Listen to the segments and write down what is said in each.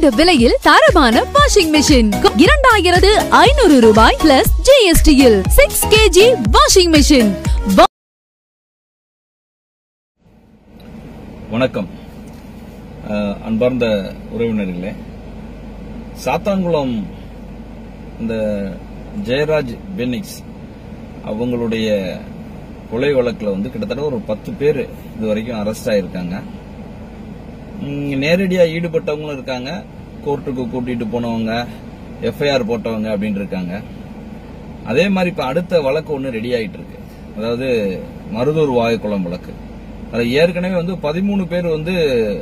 குறைந்த விலையில் தரமான வாஷிங் மெஷின் இரண்டாயிரத்து ஐநூறு ரூபாய் பிளஸ் ஜிஎஸ்டியில் சிக்ஸ் கேஜி வாஷிங் மெஷின் வணக்கம் அஹ், அன்பார்ந்த உறவினர்களே சாத்தான்குளம் இந்த ஜெயராஜ் பெனிக்ஸ் அவங்களுடைய கொலை வழக்குல வந்து கிட்டத்தட்ட ஒரு பத்து பேர் இது வரைக்கும் அரெஸ்ட் ஆயிருக்காங்க ம், நேரடியா ஈடுபட்டவங்களும் இருக்காங்க கோர்ட்டுக்கு கூட்டிட்டு போனவங்க எஃப்ஐஆர் போட்டவங்க அப்படின்னு இருக்காங்க அதே மாதிரி இப்ப அடுத்த வழக்கு ஒன்று ரெடி ஆயிட்டு இருக்கு அதாவது மருதூர் வாயுக்குளம் வழக்கு அதுல ஏற்கனவே வந்து பதிமூணு பேர் வந்து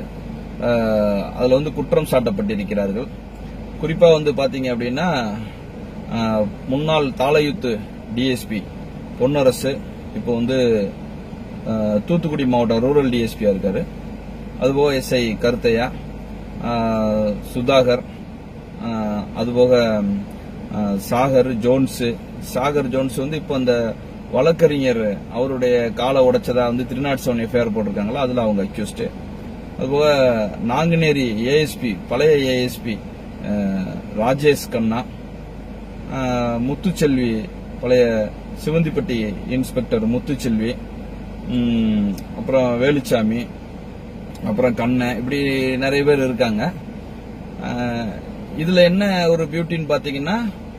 அஹ், அதுல வந்து குற்றம் சாட்டப்பட்டிருக்கிறார்கள் குறிப்பா வந்து பாத்தீங்க அப்படின்னா அஹ், முன்னாள் தாளையுத்து டிஎஸ்பி பொன்னரசு இப்போ வந்து அஹ், தூத்துக்குடி மாவட்டம் ரூரல் டிஎஸ்பியா இருக்காரு அதுபோக எஸ்ஐ கருத்தையா அஹ், சுதாகர் அஹ், அதுபோக அஹ், சாகர் ஜோன்ஸ் சாகர் ஜோன்ஸ் வந்து இப்போ அந்த வழக்கறிஞர் அவருடைய காலை உடைச்சதா வந்து திருநாட் செவன் எஃப்ஐஆர் போட்டிருக்காங்களா அதுல அவங்க அக்யூஸ்டு அதுபோக நாங்குநேரி ஏஎஸ்பி பழைய ஏஎஸ்பி ராஜேஷ் கண்ணா அஹ், முத்துச்செல்வி பழைய சிவந்திப்பட்டி இன்ஸ்பெக்டர் முத்துச்செல்வி ம், அப்புறம் வேலுச்சாமி அப்புறம் கண்ணன் இப்படி நிறைய பேர் இருக்காங்க அஹ், இதுல என்ன ஒரு பியூட்டின்னு பாத்தீங்கன்னா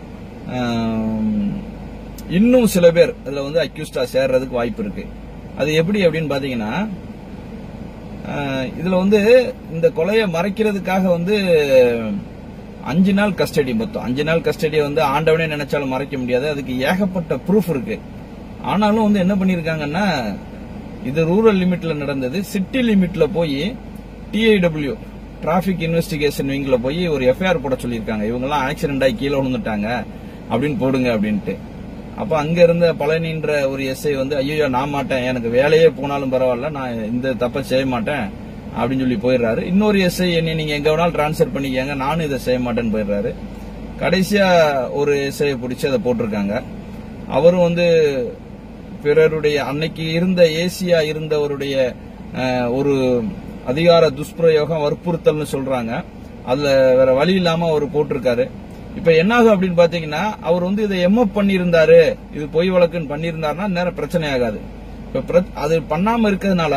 அஹ், இன்னும் சில பேர் அதுல வந்து அக்யூஸ்டா சேர்றதுக்கு வாய்ப்பு இருக்கு அது எப்படி அப்படின்னு பாத்தீங்கன்னா அஹ், இதுல வந்து இந்த கொலையை மறைக்கிறதுக்காக வந்து அஞ்சு நாள் கஸ்டடி மொத்தம் அஞ்சு நாள் கஸ்டடியை வந்து ஆண்டவனே நினைச்சாலும் மறைக்க முடியாது அதுக்கு ஏகப்பட்ட ப்ரூஃப் இருக்கு ஆனாலும் வந்து என்ன பண்ணிருக்காங்கன்னா இது ரூரல் லிமிட்ல நடந்தது சிட்டி லிமிட்ல போய் டிஐடபிள்யூ டிராபிக் இன்வெஸ்டிகேஷன் விங்ல போய் ஒரு எஃப்ஐஆர் போட சொல்லியிருக்காங்க இவங்கெல்லாம் ஆக்சிடென்ட் ஆகி கீழே விழுந்துட்டாங்க அப்படின்னு போடுங்க அப்படின்ட்டு அப்ப அங்க இருந்த பழனின்ற ஒரு எஸ்ஐ வந்து ஐயோ நான் மாட்டேன் எனக்கு வேலையே போனாலும் பரவாயில்ல நான் இந்த தப்பை செய்ய மாட்டேன் அப்படின்னு சொல்லி போயிடுறாரு இன்னொரு எஸ்ஐ என்ன நீங்க எங்க வேணாலும் டிரான்ஸ்ஃபர் பண்ணிக்கங்க நானும் இதை செய்ய மாட்டேன்னு போயிடுறாரு கடைசியா ஒரு எஸ்ஐ பிடிச்சி அதை போட்டிருக்காங்க அவரும் வந்து பிறருடைய அன்னைக்கு இருந்த ஏசியா இருந்தவருடைய அஹ், ஒரு அதிகார துஷ்பிரயோகம் வற்புறுத்தல்னு சொல்றாங்க அதுல வேற வழி இல்லாம அவர் போட்டிருக்காரு இப்ப என்னாகும் அப்படின்னு பாத்தீங்கன்னா அவர் வந்து இதை எம்எப் பண்ணியிருந்தாரு இது பொய் வழக்குன்னு பண்ணியிருந்தாருன்னா நேரம் பிரச்சனை ஆகாது இப்ப பிர- அது பண்ணாம இருக்கிறதுனால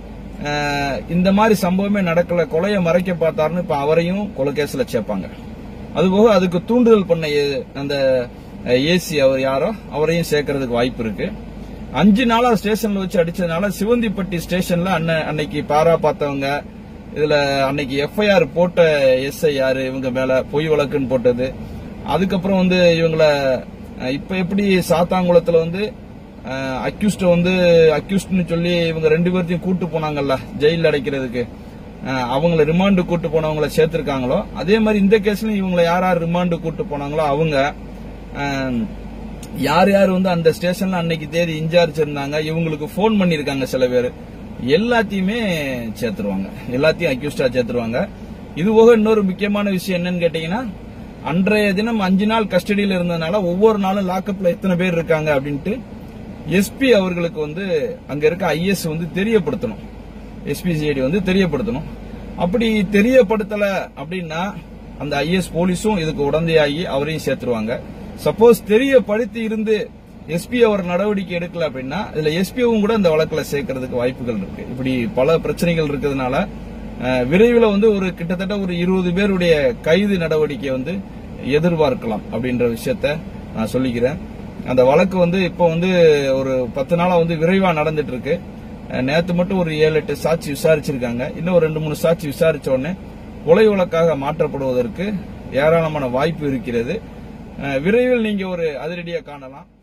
அஹ், இந்த மாதிரி சம்பவமே நடக்கல கொலையை மறைக்க பார்த்தாருன்னு இப்ப அவரையும் கொலை கேஸ்ல சேர்ப்பாங்க அதுபோக அதுக்கு தூண்டுதல் பண்ண ஏ- அந்த ஏசி அவர் யாரோ அவரையும் சேர்க்கறதுக்கு வாய்ப்பு இருக்கு அஞ்சு நாளா ஸ்டேஷன்ல வச்சு அடிச்சதுனால சிவந்திப்பட்டி ஸ்டேஷன்ல அன்ன- அன்னைக்கு பாரா பார்த்தவங்க இதுல அன்னைக்கு எஃப்ஐஆர் போட்ட எஸ்ஐ யாரு இவங்க மேல பொய் வழக்குன்னு போட்டது அதுக்கப்புறம் வந்து இவங்கள அஹ், இப்ப எப்படி சாத்தாங்குளத்துல வந்து அக்யூஸ்ட வந்து அக்யூஸ்ட்னு சொல்லி இவங்க ரெண்டு பேர்த்தையும் கூட்டு போனாங்கல்ல ஜெயில அடைக்கிறதுக்கு அஹ், அவங்கள ரிமாண்டு கூட்டு போனவங்கள சேர்த்திருக்காங்களோ அதே மாதிரி இந்த கேஸ்லயும் இவங்கள யார் யார் ரிமாண்டு கூட்டு போனாங்களோ அவங்க அஹ், யார் யார் வந்து அந்த ஸ்டேஷன்ல அன்னைக்கு தேதி இன்சார்ஜ் இருந்தாங்க இவங்களுக்கு ஃபோன் பண்ணிருக்காங்க சில பேர் எல்லாத்தையுமே சேர்த்துருவாங்க எல்லாத்தையும் அக்யூஸ்டா சேர்த்துருவாங்க இது போக இன்னொரு முக்கியமான விஷயம் என்னன்னு கேட்டீங்கன்னா அன்றைய தினம் அஞ்சு நாள் கஸ்டடியில் இருந்ததுனால ஒவ்வொரு நாளும் லாக்அப்ல எத்தனை பேர் இருக்காங்க அப்படின்ட்டு எஸ்பி அவர்களுக்கு வந்து அங்க இருக்க ஐஎஸ் வந்து தெரியப்படுத்தணும் எஸ்பிசிஐடி வந்து தெரியப்படுத்தணும் அப்படி தெரியப்படுத்தல அப்படின்னா அந்த ஐஎஸ் போலீஸும் இதுக்கு உடந்தையாகி அவரையும் சேர்த்துருவாங்க சப்போஸ் தெரியப்படுத்தி இருந்து எஸ்பி அவர் நடவடிக்கை எடுக்கல அப்படின்னா இதுல எஸ்பியும் கூட இந்த வழக்குல சேர்க்கறதுக்கு வாய்ப்புகள் இருக்கு இப்படி பல பிரச்சனைகள் இருக்கிறதுனால அஹ், விரைவில் வந்து ஒரு கிட்டத்தட்ட ஒரு இருபது பேருடைய கைது நடவடிக்கை வந்து எதிர்பார்க்கலாம் அப்படின்ற விஷயத்த நான் சொல்லிக்கிறேன் அந்த வழக்கு வந்து இப்போ வந்து ஒரு பத்து நாளா வந்து விரைவா நடந்துட்டு இருக்கு அஹ், நேத்து மட்டும் ஒரு ஏழு எட்டு சாட்சி விசாரிச்சிருக்காங்க இன்னும் ஒரு ரெண்டு மூணு சாட்சி விசாரிச்ச உடனே கொலை வழக்காக மாற்றப்படுவதற்கு ஏராளமான வாய்ப்பு இருக்கிறது அஹ், விரைவில் நீங்க ஒரு அதிரடியா காணலாம்